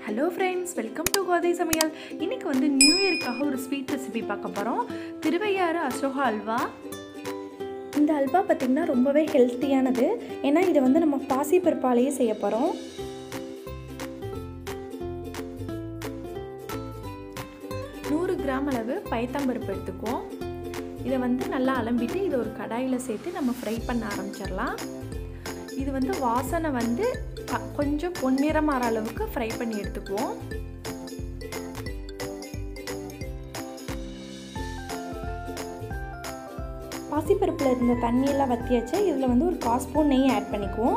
hello friends welcome to Kothai சமையல் இன்னைக்கு வந்து நியூ இயருக்காக ஒரு ஸ்வீட் ரெசிபி பார்க்க போகிறோம் திருவையாறு அசோகா அல்வா இந்த அல்வா பார்த்திங்கன்னா ரொம்பவே ஹெல்த்தியானது ஏன்னா இதை வந்து நம்ம பாசிப்பருப்பாலேயே செய்ய போகிறோம் நூறு கிராம் அளவு பயத்தம்பருப்பு எடுத்துக்குவோம் இதை வந்து நல்லா அலம்பிட்டு இதை ஒரு கடாயில் சேர்த்து நம்ம ஃப்ரை பண்ண ஆரம்பிச்சிடலாம் இது வந்து வாசனை வந்து க- கொஞ்சம் பொன்னிறம் மாற அளவுக்கு ஃப்ரை பண்ணி எடுத்துக்குவோம் பாசிப்பருப்பில் இருந்த தண்ணியெல்லாம் வற்றியாச்சு இதில் வந்து ஒரு கால் ஸ்பூன் நெய் ஆட் பண்ணிக்குவோம்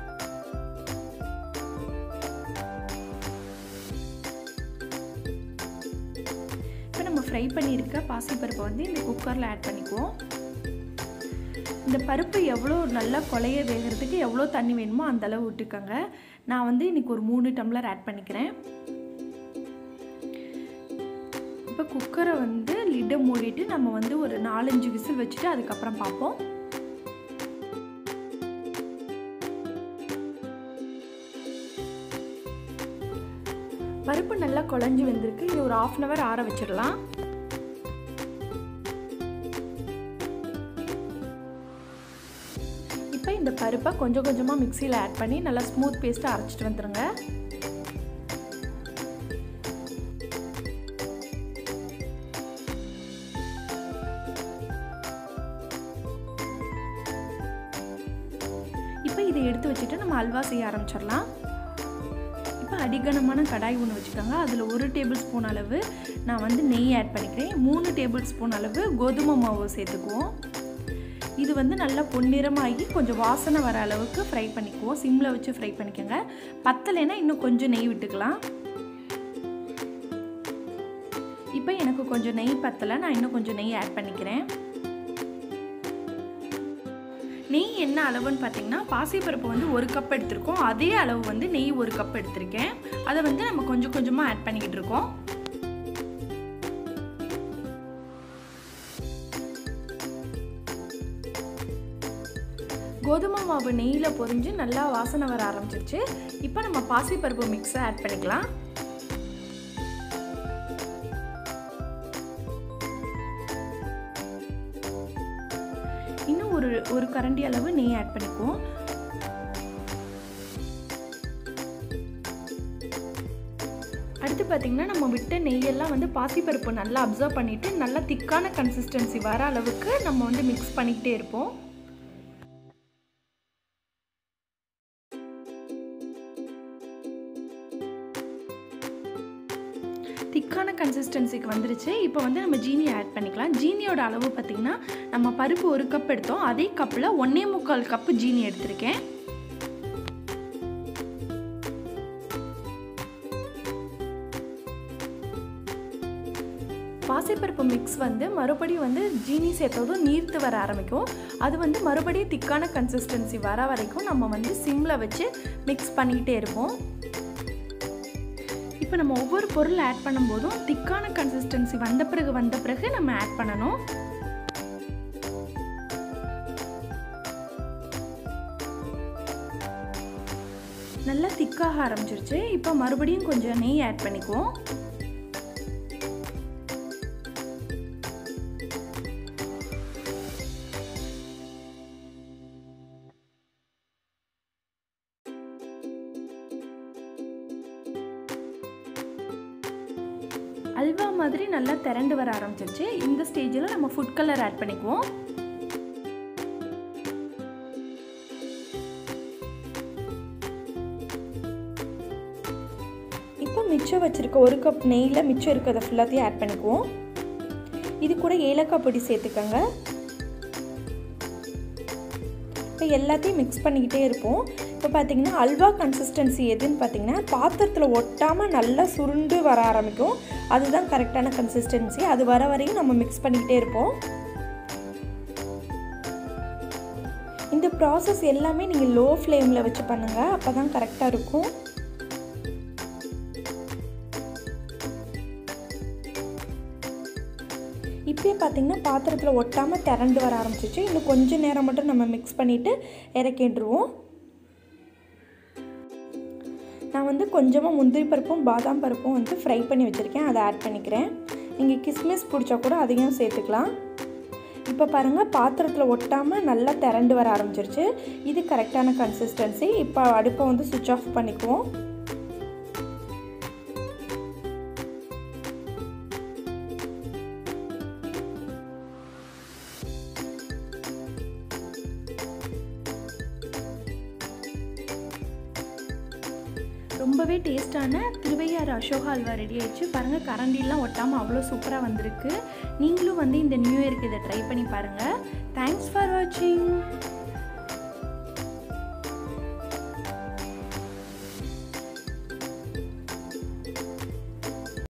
இப்போ நம்ம ஃப்ரை பண்ணியிருக்க பாசிப்பருப்பை வந்து இந்த குக்கரில் ஆட் பண்ணிக்குவோம் இந்த பருப்பு எவ்வளோ நல்லா கொலைய வேகிறதுக்கு எவ்வளோ தண்ணி வேணுமோ அந்த அளவு விட்டுக்கோங்க நான் வந்து இன்னைக்கு ஒரு மூணு டம்ளர் ஆட் பண்ணிக்கிறேன் இப்போ குக்கரை வந்து லிட்டை மூடிட்டு நம்ம வந்து ஒரு நாலஞ்சு விசில் வச்சுட்டு அதுக்கப்புறம் பார்ப்போம் பருப்பு நல்லா குழஞ்சி வந்திருக்கு இது ஒரு ஆஃப் அன் ஹவர் ஆற வச்சிடலாம் இப்போ இந்த பருப்பை கொஞ்சம் கொஞ்சமாக மிக்சியில் ஆட் பண்ணி நல்லா ஸ்மூத் பேஸ்ட்டாக அரைச்சிட்டு வந்துடுங்க இப்போ இதை எடுத்து வச்சுட்டு நம்ம அல்வா செய்ய ஆரம்பிச்சிடலாம் இப்போ அடிகனமான கடாய் ஒன்று வச்சுக்கோங்க அதில் ஒரு டேபிள் ஸ்பூன் அளவு நான் வந்து நெய் ஆட் பண்ணிக்கிறேன் மூணு டேபிள் ஸ்பூன் அளவு கோதுமை மாவு சேர்த்துக்குவோம் இது வந்து நல்லா பொன்னிறமாகி கொஞ்சம் வாசனை வர அளவுக்கு ஃப்ரை பண்ணிக்குவோம் சிம்மில் வச்சு ஃப்ரை பண்ணிக்கோங்க பத்தலைன்னா இன்னும் கொஞ்சம் நெய் விட்டுக்கலாம் இப்போ எனக்கு கொஞ்சம் நெய் பத்தலை நான் இன்னும் கொஞ்சம் நெய் ஆட் பண்ணிக்கிறேன் நெய் என்ன அளவுன்னு பார்த்தீங்கன்னா பாசிப்பருப்பு வந்து ஒரு கப் எடுத்திருக்கோம் அதே அளவு வந்து நெய் ஒரு கப் எடுத்திருக்கேன் அதை வந்து நம்ம கொஞ்சம் கொஞ்சமாக ஆட் பண்ணிக்கிட்டு இருக்கோம் கோதுமை மாவு நெய்யில் பொரிஞ்சு நல்லா வாசனை வர ஆரம்பிச்சிருச்சு இப்போ நம்ம பாசிப்பருப்பு மிக்ஸை ஆட் பண்ணிக்கலாம் இன்னும் ஒரு ஒரு கரண்டி அளவு நெய் ஆட் பண்ணிக்குவோம் அடுத்து பார்த்திங்கன்னா நம்ம விட்ட நெய்யெல்லாம் வந்து பாசிப்பருப்பு நல்லா அப்சர்வ் பண்ணிவிட்டு நல்லா திக்கான கன்சிஸ்டன்சி வர அளவுக்கு நம்ம வந்து மிக்ஸ் பண்ணிக்கிட்டே இருப்போம் திக்கான கன்சிஸ்டன்சிக்கு வந்துருச்சு இப்போ வந்து நம்ம ஜீனி ஆட் பண்ணிக்கலாம் ஜீனியோட அளவு பார்த்திங்கன்னா நம்ம பருப்பு ஒரு கப் எடுத்தோம் அதே கப்பில் ஒன்றே முக்கால் கப்பு ஜீனி எடுத்திருக்கேன் பாசிப்பருப்பு மிக்ஸ் வந்து மறுபடியும் வந்து ஜீனி சேர்த்ததும் நீர்த்து வர ஆரம்பிக்கும் அது வந்து மறுபடியும் திக்கான கன்சிஸ்டன்சி வர வரைக்கும் நம்ம வந்து சிம்மில் வச்சு மிக்ஸ் பண்ணிக்கிட்டே இருப்போம் இப்போ நம்ம ஒவ்வொரு பொருள் ஆட் பண்ணும்போதும் திக்கான கன்சிஸ்டன்சி வந்த பிறகு வந்த பிறகு நம்ம ஆட் பண்ணணும் நல்லா திக்காக ஆரம்பிச்சிருச்சு இப்போ மறுபடியும் கொஞ்சம் நெய் ஆட் பண்ணிக்குவோம் அல்வா மாதிரி நல்லா திரண்டு வர ஆரம்பிச்சிருச்சு இந்த ஸ்டேஜில் நம்ம ஃபுட் கலர் ஆட் பண்ணிக்குவோம் இப்போ மிச்சம் வச்சுருக்க ஒரு கப் நெய்யில் மிச்சம் இருக்கிறத ஃபுல்லாத்தையும் ஆட் பண்ணிக்குவோம் இது கூட ஏலக்காய் பொடி சேர்த்துக்கோங்க இப்போ எல்லாத்தையும் மிக்ஸ் பண்ணிக்கிட்டே இருப்போம் இப்போ பார்த்தீங்கன்னா அல்வா கன்சிஸ்டன்சி எதுன்னு பார்த்தீங்கன்னா பாத்திரத்தில் ஒட்டாமல் நல்லா சுருண்டு வர ஆரம்பிக்கும் அதுதான் கரெக்டான கன்சிஸ்டன்சி அது வர வரையும் நம்ம மிக்ஸ் பண்ணிக்கிட்டே இருப்போம் இந்த ப்ராசஸ் எல்லாமே நீங்கள் லோ ஃப்ளேமில் வச்சு பண்ணுங்கள் அப்போ தான் கரெக்டாக இருக்கும் இப்போயே பார்த்தீங்கன்னா பாத்திரத்தில் ஒட்டாமல் திரண்டு வர ஆரம்பிச்சிச்சு இன்னும் கொஞ்சம் நேரம் மட்டும் நம்ம மிக்ஸ் பண்ணிவிட்டு இறக்கிடுருவோம் நான் நான் வந்து கொஞ்சமாக முந்திரி பருப்பும் பாதாம் பருப்பும் வந்து ஃப்ரை பண்ணி வச்சுருக்கேன் அதை ஆட் பண்ணிக்கிறேன் நீங்கள் கிஸ்மிஸ் பிடிச்சா கூட அதையும் சேர்த்துக்கலாம் இப்போ பாருங்கள் பாத்திரத்தில் ஒட்டாமல் நல்லா திரண்டு வர ஆரம்பிச்சிருச்சு இது கரெக்டான கன்சிஸ்டன்சி இப்போ அடுப்பை வந்து சுவிட்ச் ஆஃப் பண்ணிக்குவோம் ரொம்பவே டேஸ்டான திருவையாறு அசோகா அல்வா ரெடி ஆயிடுச்சு பாருங்கள் கரண்டிலாம் ஒட்டாமல் அவ்வளோ சூப்பராக வந்திருக்கு நீங்களும் வந்து இந்த நியூ இயருக்கு இதை ட்ரை பண்ணி பாருங்கள் தேங்க்ஸ் ஃபார் வாட்சிங்